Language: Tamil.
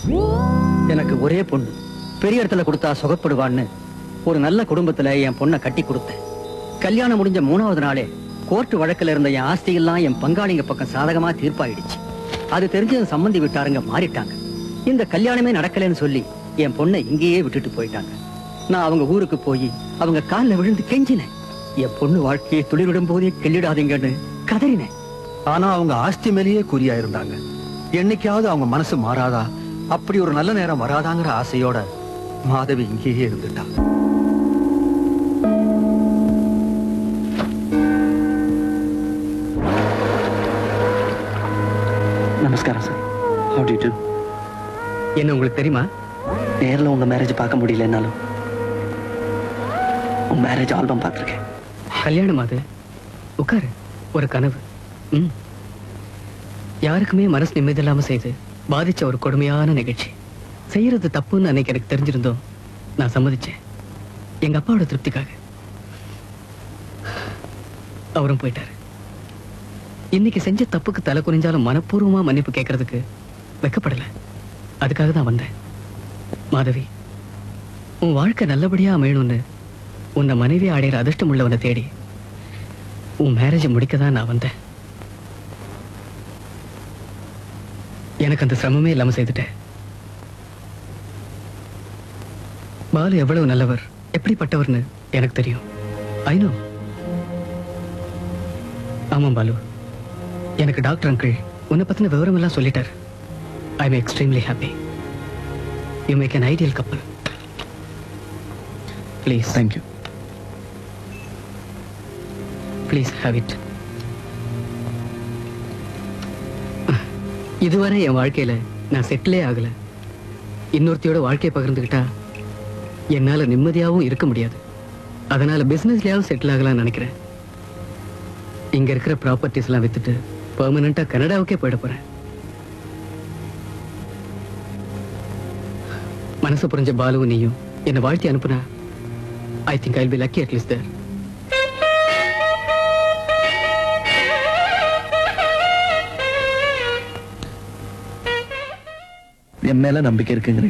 எனக்கு ஒரே பொண்ணு பெரிய இடத்துல கொடுத்தா சுகப்படுவான்னு ஒரு நல்ல குடும்பத்துல என் பொண்ணை கட்டி கொடுத்தேன் கல்யாணம் முடிஞ்ச மூணாவது நாளே கோர்ட் வழக்குல இருந்த என் ஆஸ்தி எல்லாம் என் பங்காளிங்க பக்கம் சாதகமா தீர்ப்பாயிடுச்சு அது தெரிஞ்சு என் சம்மந்தி விட்டாருங்க மாறிட்டாங்க இந்த கல்யாணமே நடக்கலைன்னு சொல்லி என் பொண்ணை இங்கேயே விட்டுட்டு போயிட்டாங்க நான் அவங்க ஊருக்கு போய் அவங்க கால்ல விழுந்து கெஞ்சினேன் என் பொண்ணு வாழ்க்கையை துளிரிடும் போதே கிள்ளிடாதீங்கன்னு கதறினேன் ஆனா அவங்க ஆஸ்தி மேலேயே குறியா இருந்தாங்க என்னைக்காவது அவங்க மனசு மாறாதா அப்படி ஒரு நல்ல நேரம் வராதாங்கிற ஆசையோட மாதவி இங்கேயே இருந்துட்டா நமஸ்காரம் சார் ஹவு டு டு என்ன உங்களுக்கு தெரியுமா நேரில் உங்க மேரேஜ் பார்க்க முடியலனாலும் உங்க மேரேஜ் ஆல்பம் பார்த்துருக்கேன் கல்யாணம் அது உட்காரு ஒரு கனவு ம் யாருக்குமே மனசு நிம்மதி இல்லாம செய்து பாதிச்ச ஒரு கொடுமையான நிகழ்ச்சி செய்யறது தப்புன்னு அன்னைக்கு எனக்கு தெரிஞ்சிருந்தோம் நான் சம்மதிச்சேன் எங்க அப்பாவோட திருப்திக்காக அவரும் போயிட்டாரு இன்னைக்கு செஞ்ச தப்புக்கு தலை குனிஞ்சாலும் மனப்பூர்வமா மன்னிப்பு கேட்கறதுக்கு வெக்கப்படல அதுக்காக தான் வந்தேன் மாதவி உன் வாழ்க்கை நல்லபடியா அமையணும்னு உன்னை மனைவி அடையிற அதிர்ஷ்டம் உள்ளவனை தேடி உன் மேரேஜை முடிக்க தான் நான் வந்தேன் எனக்கு அந்த சிரமமே இல்லாம செய்துட்டேன் பாலு எவ்வளவு நல்லவர் எப்படிப்பட்டவர்னு எனக்கு தெரியும் ஐ நோ ஆமாம் பாலு எனக்கு டாக்டர் அங்கிள் உன்னை பத்தின விவரம் எல்லாம் சொல்லிட்டார் I am extremely happy you make an ideal couple please thank you please have it இதுவரை என் வாழ்க்கையில நான் செட்டிலே ஆகல இன்னொருத்தியோட வாழ்க்கையை பகிர்ந்துக்கிட்டா என்னால நிம்மதியாகவும் இருக்க முடியாது அதனால பிசினஸ்லயாவது செட்டில் ஆகலாம்னு நினைக்கிறேன் இங்க இருக்கிற ப்ராப்பர்ட்டிஸ் எல்லாம் வித்துட்டு பெர்மனண்டா கனடாவுக்கே போயிட போறேன் மனசு புரிஞ்ச பாலுவும் நீயும் என்னை வாழ்த்தி அனுப்புனா I think I be lucky at least there என் மேல நம்பிக்கை இருக்குங்கிற